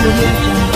audio jungle.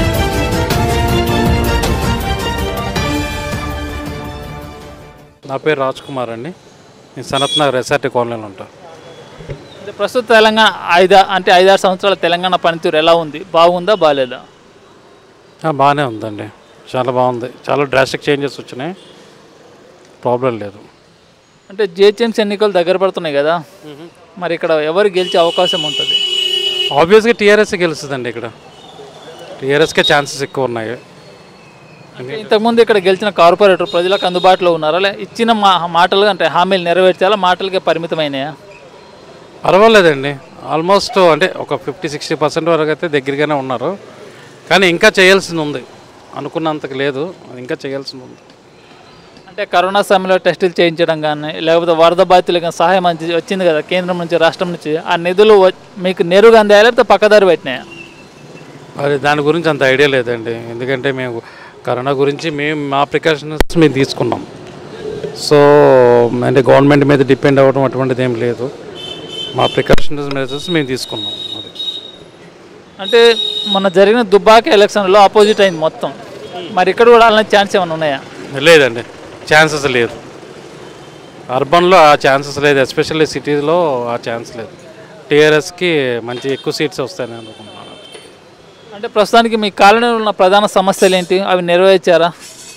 నా పేరు రాజ్ కుమార్ అండి నేను సనత్ నగర్ ఎస్ఆర్టీ కాలనీలో ఉంటాను అంటే ప్రస్తుత తెలంగాణ ఐదా అంటే ఐదారు సంవత్సరాల తెలంగాణ పనితీరు ఎలా ఉంది బాగుందా బాగాలేదా ఆ, బాగానే ఉందండి చాలా బాగుంది చాలా డ్రాస్టిక్ చేంజెస్ వచ్చినాయి ప్రాబ్లం లేదు అంటే జిహెచ్ఎంసీ ఎన్నికలు దగ్గర పడుతున్నాయి కదా మరి ఇక్కడ ఎవరు గెలిచే అవకాశం ఉంటుంది ఆబ్వియస్గా టీఆర్ఎస్ గెలుస్తుందండి ఇక్కడ టీఆర్ఎస్కే ఛాన్సెస్ ఎక్కువ ఉన్నాయి అంటే ఇంతకుముందు ఇక్కడ గెలిచిన కార్పొరేటర్ ప్రజలకు అందుబాటులో ఉన్నారా లే ఇచ్చిన మా మాటలు అంటే హామీలు నెరవేర్చాలా మాటలకే పరిమితమైనయా పర్వాలేదండి ఆల్మోస్ట్ అంటే ఒక ఫిఫ్టీ సిక్స్టీ పర్సెంట్ వరకు అయితే దగ్గరగానే ఉన్నారు కానీ ఇంకా చేయాల్సింది ఉంది అనుకున్నంతకు లేదు ఇంకా చేయాల్సింది ఉంది అంటే కరోనా సమయంలో టెస్టులు చేయించడం కానీ లేకపోతే వరద బాధితులకు సహాయం అంది వచ్చింది కదా కేంద్రం నుంచి రాష్ట్రం నుంచి ఆ నిధులు వ- మీకు నేరుగా అందాయా లేకపోతే పక్కదారి పెట్టినాయా మరి దాని గురించి అంత ఐడియా లేదండి ఎందుకంటే మేము కరోనా గురించి మేము మా ప్రికాషన్స్ మేము తీసుకున్నాం సో అంటే గవర్నమెంట్ మీద డిపెండ్ అవ్వడం అటువంటిది ఏం లేదు మా ప్రికాషన్స్ మెజర్స్ మేము తీసుకున్నాం అది అంటే మొన్న జరిగిన దుబ్బాక ఎలక్షన్లో అపోజిట్ అయింది మొత్తం మరి ఇక్కడ కూడా అలాంటి ఛాన్స్ ఏమైనా ఉన్నాయా లేదండి ఛాన్సెస్ లేదు అర్బన్లో ఆ ఛాన్సెస్ లేదు ఎస్పెషల్లీ సిటీస్లో ఆ ఛాన్స్ లేదు టీఆర్ఎస్కి మంచి ఎక్కువ సీట్స్ వస్తాయని అనుకుంటున్నాను అంటే ప్రస్తుతానికి మీ కాలనీలో ఉన్న ప్రధాన సమస్యలు ఏంటి అవి నెరవేర్చారా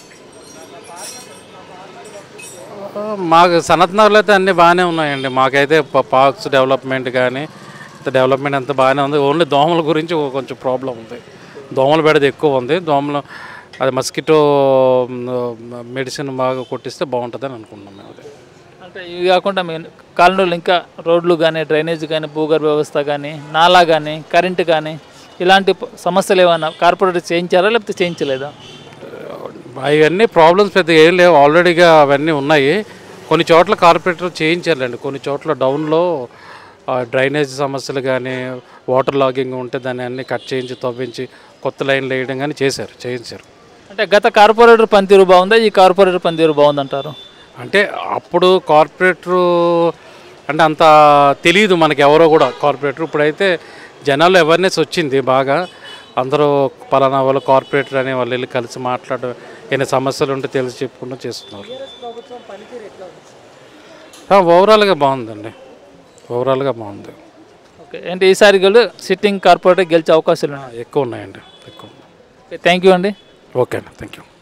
మాకు సనత్ నగర్లో అయితే అన్నీ బాగానే ఉన్నాయండి మాకైతే ప- పార్క్స్ డెవలప్మెంట్ కానీ డెవలప్మెంట్ అంతా బాగానే ఉంది ఓన్లీ దోమల గురించి ఒక కొంచెం ప్రాబ్లం ఉంది దోమల బెడద ఎక్కువ ఉంది దోమలు అది మస్కిటో మెడిసిన్ బాగా కొట్టిస్తే బాగుంటుందని అనుకుంటున్నాం మేము అది అంటే ఇవి కాకుండా మీ కాలనీలో ఇంకా రోడ్లు కానీ డ్రైనేజ్ కానీ భూగర్భ వ్యవస్థ కానీ నాలా కానీ కరెంటు కానీ ఇలాంటి ప- సమస్యలు ఏమైనా కార్పొరేట్ చేయించారా లేకపోతే చేయించలేదా అవన్నీ ప్రాబ్లమ్స్ పెద్దగా ఏం లేవు ఆల్రెడీగా అవన్నీ ఉన్నాయి కొన్ని చోట్ల కార్పొరేటర్ చేయించారులేండి కొన్ని చోట్ల డౌన్లో డ్రైనేజ్ సమస్యలు కానీ వాటర్ లాగింగ్ ఉంటే దాన్ని అన్ని కట్ చేయించి తవ్వించి కొత్త లైన్లు వేయడం కానీ చేశారు చేయించారు అంటే గత కార్పొరేటర్ పనితీరు బాగుందా ఈ కార్పొరేటర్ పనితీరు బాగుందంటారు అంటే అప్పుడు కార్పొరేటరు అంటే అంత తెలియదు మనకి ఎవరో కూడా కార్పొరేటర్ ఇప్పుడైతే జనాల్లో అవేర్నెస్ వచ్చింది బాగా అందరూ పలానా వాళ్ళు కార్పొరేటర్ అనే వాళ్ళు వెళ్ళి కలిసి మాట్లాడడం ఏమైనా సమస్యలు ఉంటే తెలిసి చెప్పుకుంటూ చేస్తున్నారు ఓవరాల్గా బాగుందండి ఓవరాల్గా బాగుంది ఓకే అంటే ఈసారి కూడా సిట్టింగ్ కార్పొరేటర్ గెలిచే అవకాశాలు ఉన్నాయి ఎక్కువ ఉన్నాయండి ఎక్కువ థ్యాంక్ యూ అండి ఓకే అండి థ్యాంక్ యూ